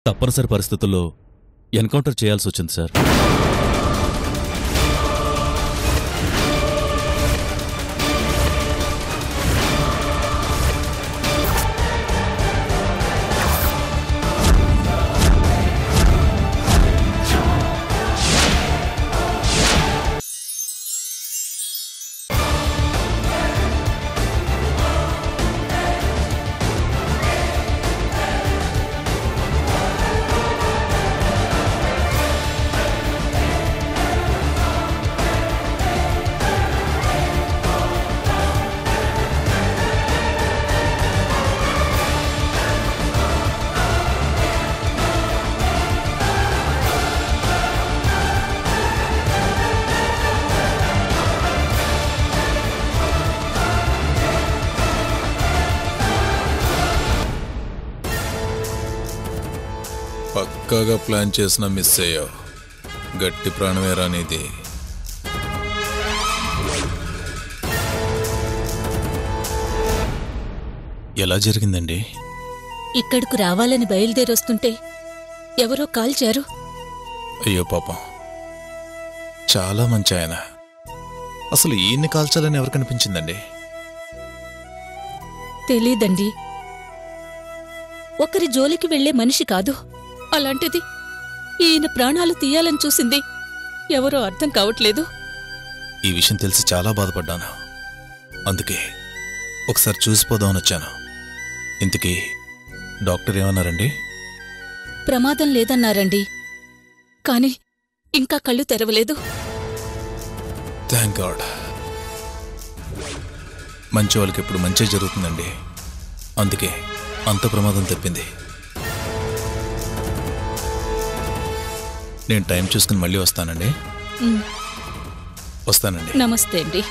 తప్పనిసరి పరిస్థితుల్లో ఎన్కౌంటర్ చేయాల్సి వచ్చింది సార్ పక్కాగా ప్లాన్ చేసిన మిస్ అయ్యావు గట్టి ప్రాణమేరా నీది ఎలా జరిగిందండి ఇక్కడకు రావాలని బయలుదేరొస్తుంటే ఎవరో కాల్చారు అయ్యో పాపం చాలా మంచి ఆయన అసలు ఈయన్ని కాల్చాలని ఎవరు కనిపించిందండి తెలీదండి ఒకరి జోలికి వెళ్లే మనిషి కాదు అలాంటిది ఈయన ప్రాణాలు తీయాలని చూసింది ఎవరో అర్థం కావట్లేదు ఈ విషయం తెలిసి చాలా బాధపడ్డాను అందుకే ఒకసారి చూసిపోదామని వచ్చాను ఇంతకీ డాక్టర్ ఏమన్నారండి ప్రమాదం లేదన్నారండి కాని ఇంకా కళ్ళు తెరవలేదు థ్యాంక్ గాడ్ మంచి వాళ్ళకి ఎప్పుడు మంచి జరుగుతుందండి అందుకే అంత ప్రమాదం తప్పింది నేను టైం చూసుకుని మళ్ళీ వస్తానండి ఉమ్, వస్తానండి నమస్తే అండి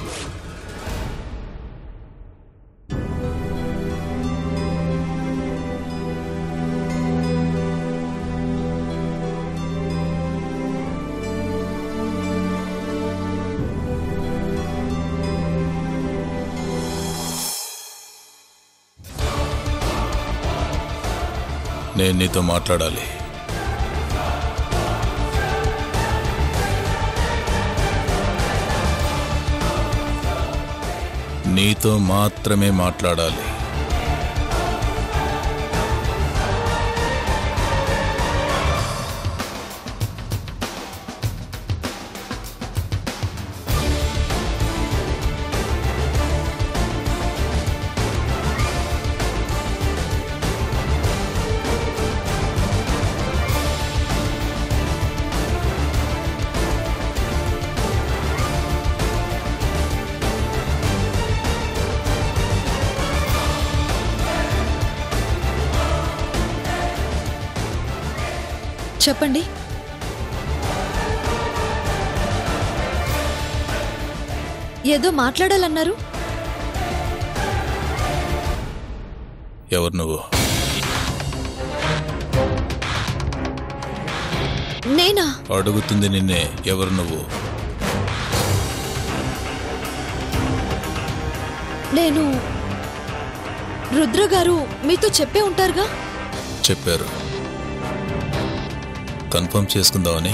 నేను నీతో మాట్లాడాలి నీతో మాత్రమే మాట్లాడాలి చెప్పండి ఏదో మాట్లాడాలన్నారు ఎవరు నువ్వు నేనా అడుగుతుంది నిన్నే ఎవరు నువ్వు నేను రుద్ర గారు మీతో చెప్పే ఉంటారుగా చెప్పారు కన్ఫర్మ్ చేసుకుందామని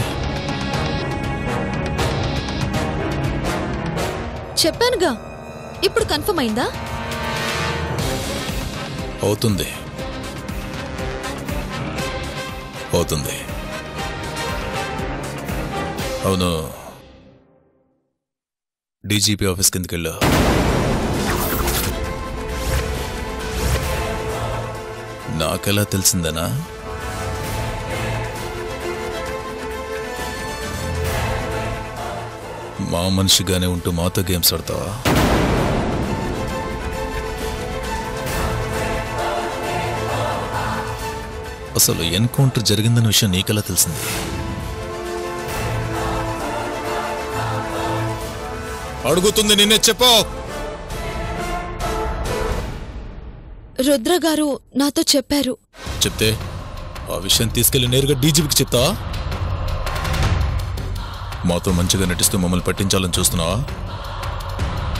చెప్పానుగా ఇప్పుడు కన్ఫర్మ్ అయిందా అవుతుంది అవుతుంది అవును డీజీపీ ఆఫీస్ కిందకి వెళ్ళు నాకెలా తెలిసిందనా మా మనిషిగానే ఉంటూ మాతో గేమ్స్ ఆడతావా అసలు ఎన్కౌంటర్ జరిగిందన్న విషయం నీకెలా తెలిసింది అడుగుతుంది నిన్నే చెప్పు రుద్ర గారు నాతో చెప్పారు చెప్తే ఆ విషయం తీసుకెళ్లి నేరుగా డీజీపీకి చెప్తావా మాతో మంచిగా నటిస్తూ మమ్మల్ని పట్టించాలని చూస్తున్నావా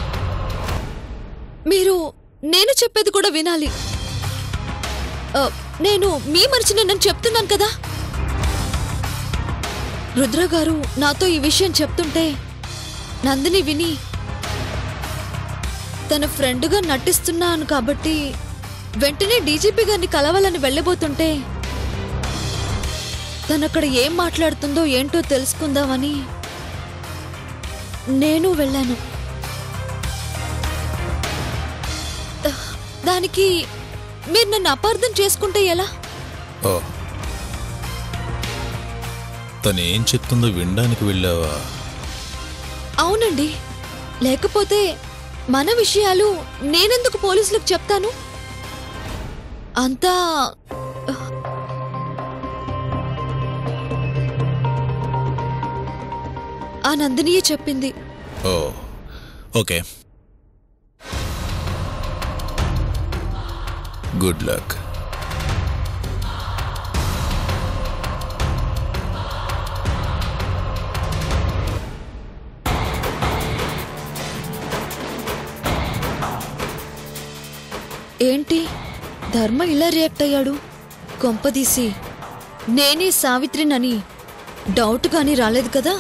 మీరు నేను చెప్పేది కూడా వినాలి ఆ, నేను మీ మనిషిని చెప్తున్నాను కదా రుద్ర గారు నాతో ఈ విషయం చెప్తుంటే నందిని విని తన ఫ్రెండ్గా నటిస్తున్నాను కాబట్టి వెంటనే డీజీపీ గారిని కలవాలని వెళ్ళబోతుంటే తనక్కడ ఏం మాట్లాడుతుందో ఏంటో తెలుసుకుందామని నేను వెళ్ళాను దానికి మీరు నన్ను అపార్థం చేసుకుంటే ఎలా ఓ తను ఏం చెప్తుందో వినడానికి వెళ్ళావా అవునండి లేకపోతే మన విషయాలు నేనెందుకు పోలీసులకు చెప్తాను అంతా ఆ నందినియే చెప్పింది ఓ ఓకే గుడ్ లక్ ఏంటి ధర్మ ఇలా రియాక్ట్ అయ్యాడు కొంపదీసి నేనే సావిత్రినని డౌట్ కానీ రాలేదు కదా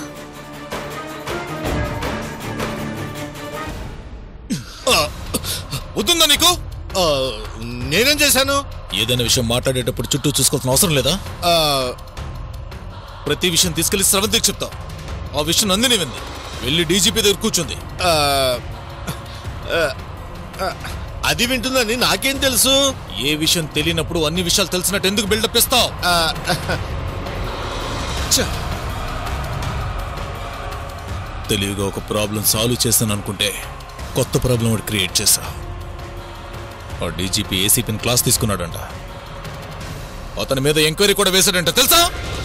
వద్దుందా నీకు ఆ, నేనేం చేశాను ఏదైనా విషయం మాట్లాడేటప్పుడు చుట్టూ చూసుకోవాల్సిన అవసరం లేదా ఆ, ప్రతి విషయం తీసుకెళ్లి స్రవంతికి చెప్తా ఆ విషయం నందిని వింది వెళ్ళి డీజీపీ దగ్గర కూర్చుంది ఆ, ఆ, ఆ, అది వింటుందని నాకేం తెలుసు ఏ విషయం తెలియనప్పుడు అన్ని విషయాలు తెలిసినట్టు ఎందుకు బిల్డప్ ఇస్తావు ఆ, తెలివిగా ఒక ప్రాబ్లం సాల్వ్ చేస్తాను అనుకుంటే కొత్త ప్రాబ్లం ఒకటి క్రియేట్ చేశా ఆ డీజీపీ ఏసీపీని క్లాస్ తీసుకున్నాడంట అతని మీద ఎంక్వైరీ కూడా వేశాడంట తెలుసా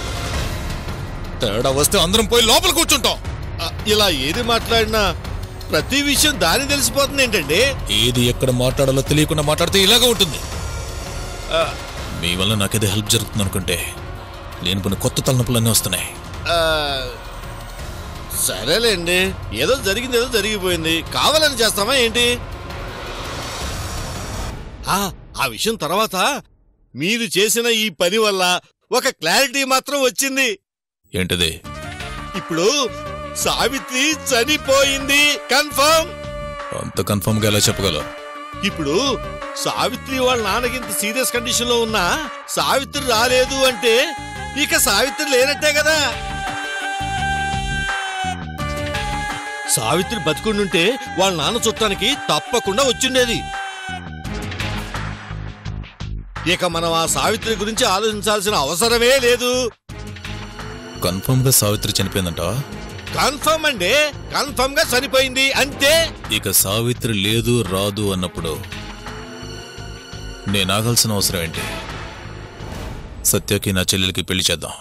తేడా వస్తే అందరం పోయి లోపల కూర్చుంటాం ఆ, ఇలా ఏది మాట్లాడినా ప్రతి విషయం దాని తెలిసిపోతుంది ఏంటండి ఏది ఎక్కడ మాట్లాడాలో తెలియకుండా మాట్లాడితే ఇలాగే ఉంటుంది ఆ, మీ వల్ల నాకేదో హెల్ప్ జరుగుతుంది అనుకుంటే లేని పని కొత్త తలనొప్పులన్నీ వస్తున్నాయి ఆ, సరేలేండి ఏదో జరిగింది ఏదో జరిగిపోయింది కావాలని చేస్తామా ఏంటి ఆ, ఆ విషయం తర్వాత మీరు చేసిన ఈ పని వల్ల ఒక క్లారిటీ మాత్రం వచ్చింది ఏంటిది ఇప్పుడు సావిత్రి చనిపోయింది కన్ఫర్మ్ అంత కన్ఫర్మ్ గా ఎలా చెప్పగలవు ఇప్పుడు సావిత్రి వాళ్ళ నాన్నకి ఇంత సీరియస్ కండిషన్ లో ఉన్నా సావిత్రి రాలేదు అంటే ఇక సావిత్రి లేనట్టే కదా సావిత్రి బతుకుండుంటే వాళ్ళ నాన్న చుట్టానికి తప్పకుండా వచ్చిండేది ఇక మనం ఆ సావిత్రి గురించి ఆలోచించాల్సిన అవసరమే లేదు కన్ఫర్మ్ గా సావిత్రి చనిపోయిందంటావా కన్ఫర్మ్ అండి కన్ఫర్మ్ గా చనిపోయింది అంతే ఇక సావిత్రి లేదు రాదు అన్నప్పుడు నేను ఆగాల్సిన అవసరం ఏంటి సత్యకి నా చెల్లెలకి పెళ్లి చేద్దాం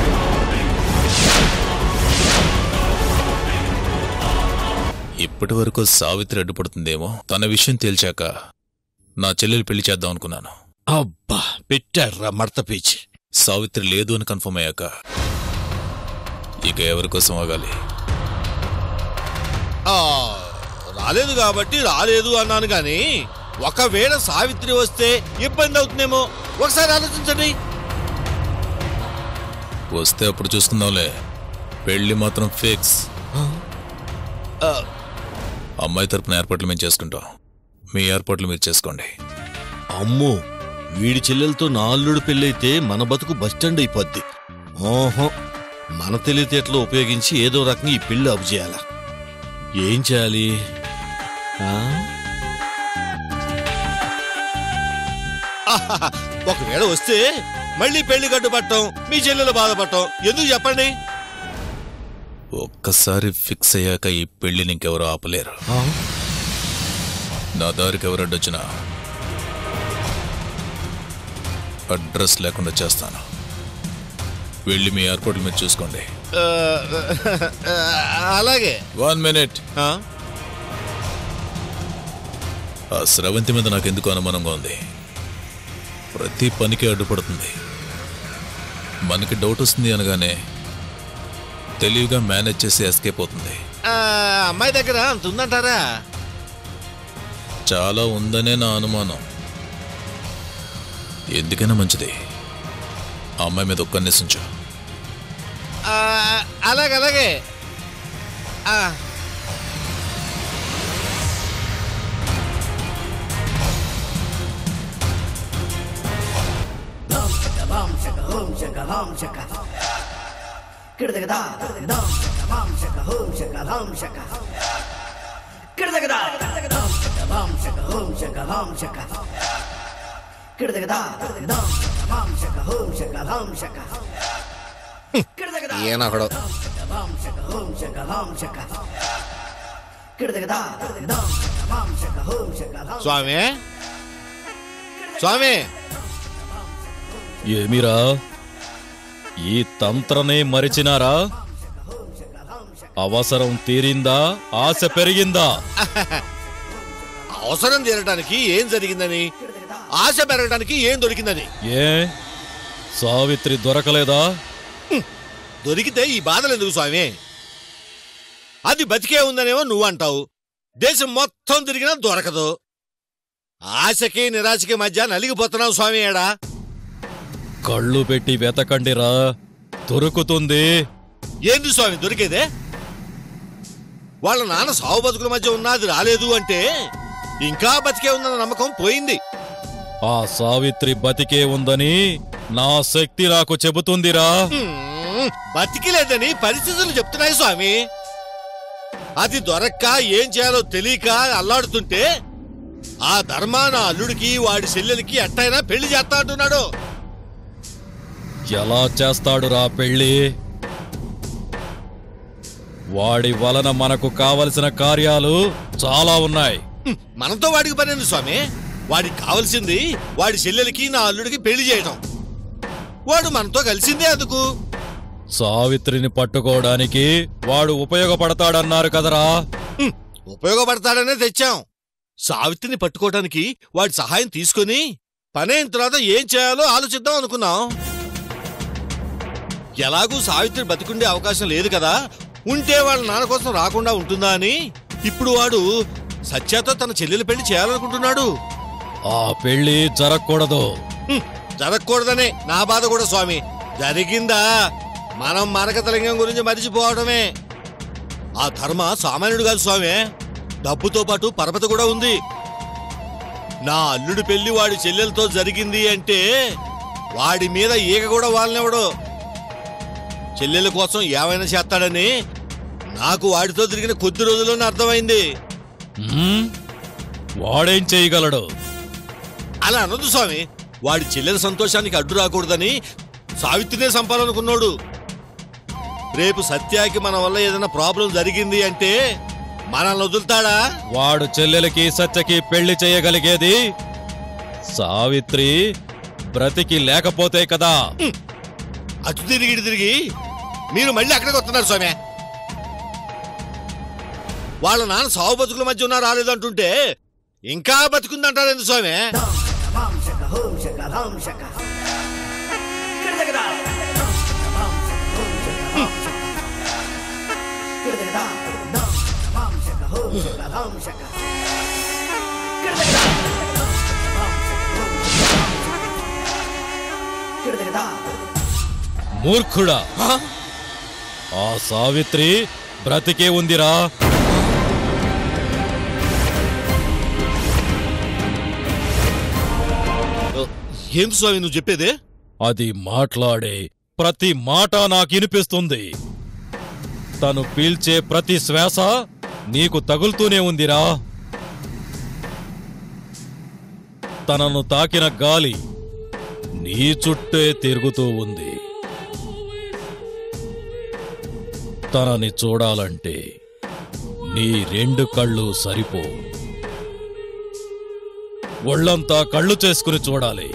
ఇప్పటి వరకు సావిత్రి అడ్డుపడుతుందేమో తన విషయం తేల్చాక నా చెల్లెలు పెళ్లి చేద్దాం అనుకున్నాను అబ్బా పెట్టాడ్రా మడత పీచి సావిత్రి లేదు అని కన్ఫర్మ్ అయ్యాక ఇక ఎవరి కోసం ఆగాలి ఆ, రాలేదు కాబట్టి రాలేదు అన్నాను గాని ఒకవేళ సావిత్రి వస్తే ఇబ్బంది అవుతుందేమో ఒకసారి ఆలోచించండి వస్తే అప్పుడు చూసుకుందాంలే పెళ్లి మాత్రం ఫిక్స్ ఆ, అమ్మాయి తరపున ఏర్పాట్లు మేము చేసుకుంటాం మీ ఏర్పాట్లు మీరు చేసుకోండి అమ్మో వీడి చెల్లెలతో నా అల్లుడు పెళ్ళైతే మన బతుకు బస్టాండ్ అయిపోద్ది ఓహో మన తెలివితేటలు ఉపయోగించి ఏదో రకంగా ఈ పెళ్లి అప్పు చేయాల ఏం చేయాలి ఆ? ఆహాహా, ఒకవేళ వస్తే మళ్ళీ పెళ్లి కట్టుపట్టం మీ చెల్లెలు బాధపడటం ఎందుకు చెప్పండి ఒక్కసారి ఫిక్స్ అయ్యాక ఈ పెళ్లిని ఇంకెవరూ ఆపలేరు నా దారికి ఎవరు అడ్డొచ్చినా అడ్రస్ లేకుండా చేస్తాను వెళ్ళి మీ ఏర్పాట్లు మీరు చూసుకోండి ఆ, ఆ, అలాగే వన్ మినిట్ ఆ? ఆ స్రవంతి మీద నాకు ఎందుకు అనుమానంగా ఉంది ప్రతి పనికి అడ్డుపడుతుంది మనకి డౌట్ వస్తుంది అనగానే తెలివిగా మేనేజ్ చేసి ఎస్కేప్ అవుతుంది ఆ, అమ్మాయి దగ్గర అంత ఉందంటారా చాలా ఉందనే నా అనుమానం ఎందుకైనా మంచిది ఆ అమ్మాయి మీద ఒక్క నిసించు ఆ, అలాగే అలాగే ఆ, ఈయన ఒకడు స్వామి స్వామి ఏమిరా ఈ తంత్రనే మరిచినారా అవసరం తీరిందా ఆశ పెరిగిందా అవసరం తీరడానికి ఏం జరిగిందని ఆశ పెరగడానికి ఏం దొరికిందని ఏ సావిత్రి దొరకలేదా దొరికితే ఈ బాధలు ఎందుకు స్వామి అది బతికే ఉందనేమో నువ్వు అంటావు దేశం మొత్తం తిరిగినా దొరకదు ఆశకి నిరాశకి మధ్య నలిగిపోతున్నావు స్వామి ఏడా కళ్ళు పెట్టి వెతకండిరా దొరుకుతుంది ఏంది స్వామి దొరికేదే వాళ్ళ నాన్న సావు బతుకుల మధ్య ఉన్నది రాలేదు అంటే ఇంకా బతికే ఉందన్న నమ్మకం పోయింది ఆ సావిత్రి బతికే ఉందని నా శక్తి నాకు చెబుతుందిరా హ్మ్, బతికి లేదని పరిస్థితులు చెప్తున్నాయి స్వామి అది దొరక్క ఏం చేయాలో తెలియక అల్లాడుతుంటే ఆ ధర్మ నా అల్లుడికి వాడి చెల్లెలకి ఎట్టయినా పెళ్లి చేస్తా అంటున్నాడు ఎలా చేస్తాడురా పెళ్ళి వాడి వలన మనకు కావలసిన కార్యాలు చాలా ఉన్నాయి హ్మ్, మనతో వాడికి పనేంది స్వామి వాడికి కావలసింది వాడి చెల్లెలకి నా అల్లుడికి పెళ్లి చేయడం వాడు మనతో కలిసిందే అందుకు సావిత్రిని పట్టుకోవడానికి వాడు ఉపయోగపడతాడన్నారు కదరా హ్మ్, ఉపయోగపడతాడనే తెచ్చాం సావిత్రిని పట్టుకోవడానికి వాడి సహాయం తీసుకొని పనైన తర్వాత ఏం చేయాలో ఆలోచిద్దాం అనుకున్నాం ఎలాగూ సావిత్రి బతికుండే అవకాశం లేదు కదా ఉంటే వాళ్ళ నాన్న కోసం రాకుండా ఉంటుందా అని ఇప్పుడు వాడు సత్యతో తన చెల్లెలు పెళ్లి చేయాలనుకుంటున్నాడు ఆ పెళ్లి జరగకూడదు హ్మ్, జరగకూడదనే నా బాధ కూడా స్వామి జరిగిందా మనం మనకతలింగం గురించి మరిచిపోవడమే ఆ ధర్మ సామాన్యుడు కాదు స్వామి డబ్బుతో పాటు పరపతి కూడా ఉంది నా అల్లుడి పెళ్లి వాడి చెల్లెలతో జరిగింది అంటే వాడి మీద ఈగ కూడా వాళ్ళనివ్వడు చెల్లెల కోసం ఏమైనా చేస్తాడని నాకు వాడితో తిరిగిన కొద్ది రోజుల్లోనే అర్థమైంది హ్మ్? వాడేం చేయగలడు అలా అనొద్దు స్వామి వాడి చెల్లెల సంతోషానికి అడ్డు రాకూడదని సావిత్రినే చంపాలనుకున్నాడు రేపు సత్యాకి మన వల్ల ఏదైనా ప్రాబ్లం జరిగింది అంటే మనల్ని వదులుతాడా వాడు చెల్లెలకి సత్యకి పెళ్లి చేయగలిగేది సావిత్రి బ్రతికి లేకపోతే కదా అటు తిరిగి ఇటు తిరిగి మీరు మళ్ళీ అక్కడికి వస్తున్నారు స్వామి వాళ్ళ నాన్న సావు బతుకుల మధ్య ఉన్నా రాలేదు అంటుంటే ఇంకా బతుకుందంటారు ఎందుకు స్వామి మూర్ఖుడా ఆ సావిత్రి బ్రతికే ఉందిరా ఏంటి స్వామి నువ్వు చెప్పేదే అది మాట్లాడే ప్రతి మాట నాకినిపిస్తుంది తను పీల్చే ప్రతి శ్వాస నీకు తగులుతూనే ఉందిరా తనను తాకిన గాలి నీ చుట్టే తిరుగుతూ ఉంది తనని చూడాలంటే నీ రెండు కళ్ళు సరిపో ఒళ్ళంతా కళ్ళు చేసుకుని చూడాలి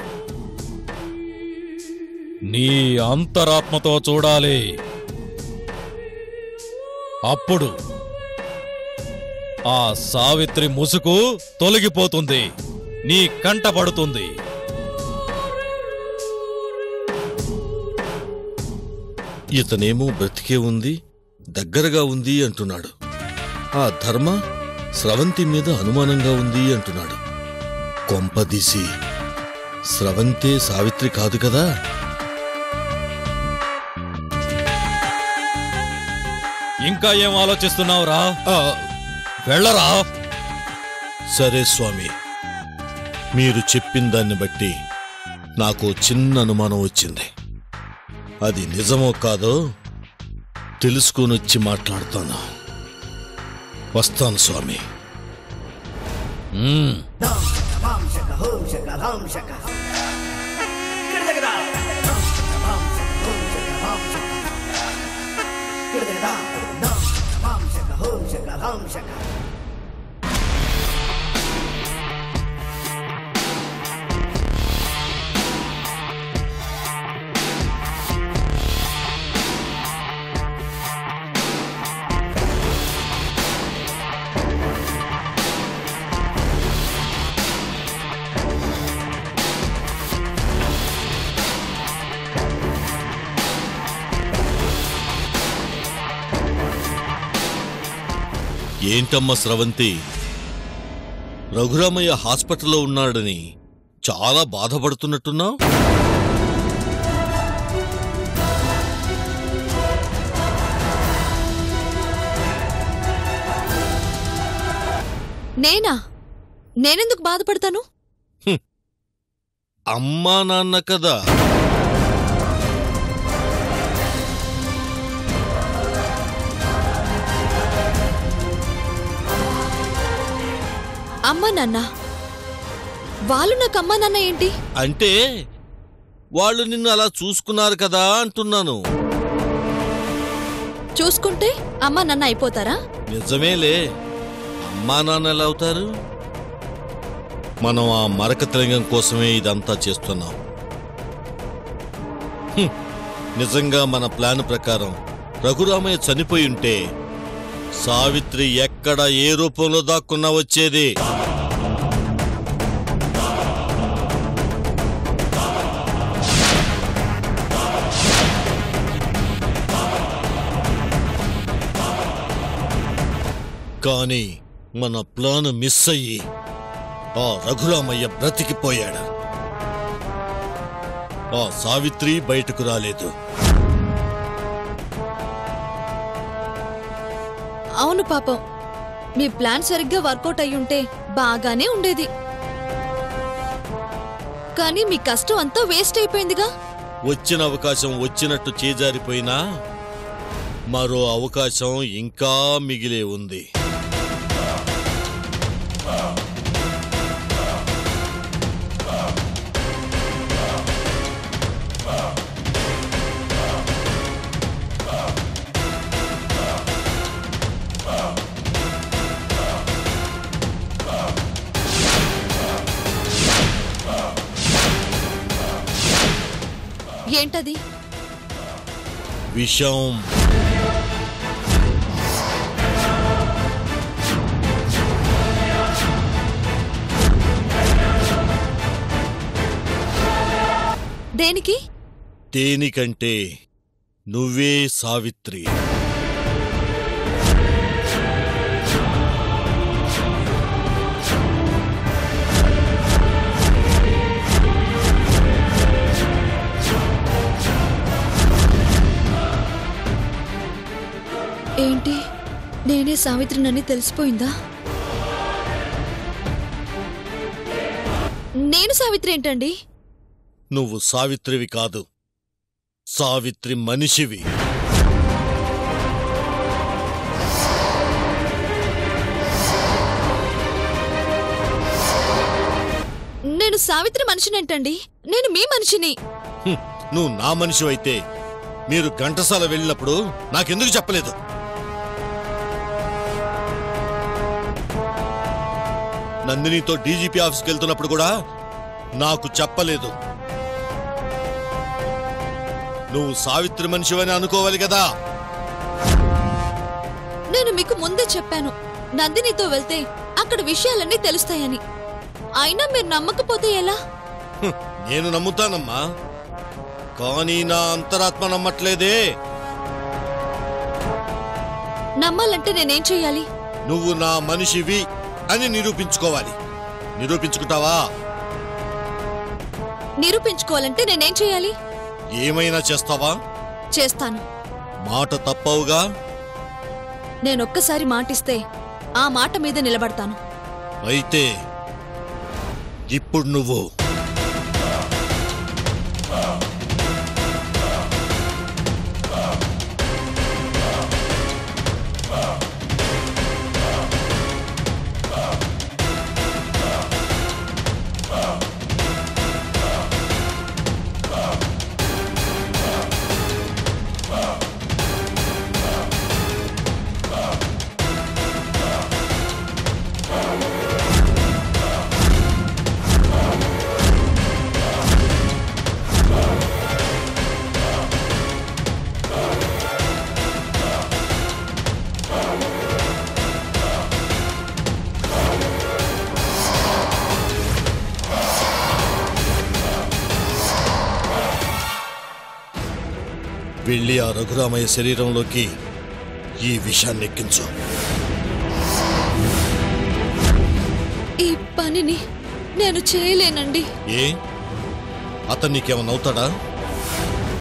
నీ అంతరాత్మతో చూడాలి అప్పుడు ఆ సావిత్రి ముసుగు తొలగిపోతుంది నీ కంట పడుతుంది ఇతనేమో బ్రతికే ఉంది దగ్గరగా ఉంది అంటున్నాడు ఆ ధర్మ స్రవంతి మీద అనుమానంగా ఉంది అంటున్నాడు కొంపదీసి స్రవంతే సావిత్రి కాదు కదా ఇంకా ఏం ఆలోచిస్తున్నావురా ఆ, వెళ్ళరా సరే స్వామి మీరు చెప్పిన దాన్ని బట్టి నాకు చిన్న అనుమానం వచ్చింది అది నిజమో కాదో తెలుసుకొని వచ్చి మాట్లాడతాను వస్తాను స్వామి మ్మ్. ఏంటమ్మా స్రవంతి రఘురామయ్య హాస్పిటల్లో ఉన్నాడని చాలా బాధపడుతున్నట్టున్నావు నేనా నేనెందుకు బాధపడతాను అమ్మా నాన్న కదా అమ్మా నాన్న వాళ్ళు నాకు అమ్మా నాన్న ఏంటి అంటే వాళ్ళు నిన్ను అలా చూసుకున్నారు కదా అంటున్నాను చూసుకుంటే అమ్మా నాన్న అయిపోతారా నిజమేలే అమ్మా నాన్న ఎలా అవుతారు మనం ఆ మరక తెలంగం కోసమే ఇదంతా చేస్తున్నాం హ్మ్. నిజంగా మన ప్లాన్ ప్రకారం రఘురామయ్య చనిపోయి ఉంటే సావిత్రి ఎక్కడ ఏ రూపంలో దాక్కున్నా వచ్చేది కానీ మన ప్లాన్ మిస్ అయ్యి ఆ రఘురామయ్య బ్రతికిపోయాడు ఆ సావిత్రి బయటకు రాలేదు అవును పాపం మీ ప్లాన్ సరిగ్గా వర్కౌట్ అయ్యుంటే బాగానే ఉండేది కానీ మీ కష్టం అంతా వేస్ట్ అయిపోయిందిగా వచ్చిన అవకాశం వచ్చినట్టు చేజారిపోయినా మరో అవకాశం ఇంకా మిగిలే ఉంది ఏంటది విషం దేనికి దేనికంటే నువ్వే సావిత్రి ఏంటి నేనే సావిత్రినని తెలిసిపోయిందా నేను సావిత్రి ఏంటండి నువ్వు సావిత్రివి కాదు సావిత్రి మనిషివి నేను సావిత్రి మనిషినేంటండి నేను మీ మనిషిని హ్మ్, నువ్వు నా మనిషివైతే మీరు ఘంటసాల వెళ్ళినప్పుడు నాకెందుకు చెప్పలేదు నందినితో డీజీపీ ఆఫీస్కి వెళ్తున్నప్పుడు కూడా నాకు చెప్పలేదు నువ్వు సావిత్రి మనిషివని అనుకోవాలి కదా నేను మీకు ముందే చెప్పాను నందినితో వెళ్తే అక్కడ విషయాలన్నీ తెలుస్తాయని అయినా మీరు నమ్మకపోతే ఎలా హ్మ్, నేను నమ్ముతానమ్మా కానీ నా అంతరాత్మ నమ్మట్లేదే నమ్మాలంటే నేనేం చెయ్యాలి నువ్వు నా మనిషివి అని నిరూపించుకోవాలి నిరూపించుకుంటావా నిరూపించుకోవాలంటే నేనేం చేయాలి ఏమైనా చేస్తావా చేస్తాను మాట తప్పవుగా నేనొక్కసారి మాటిస్తే ఆ మాట మీద నిలబడతాను అయితే ఇప్పుడు నువ్వు వెళ్ళి ఆ రఘురామయ్య శరీరంలోకి ఈ విషాన్ని ఎక్కించు ఈ పనిని నేను చేయలేనండి ఏ అతను నీకేమన్నా అవుతాడా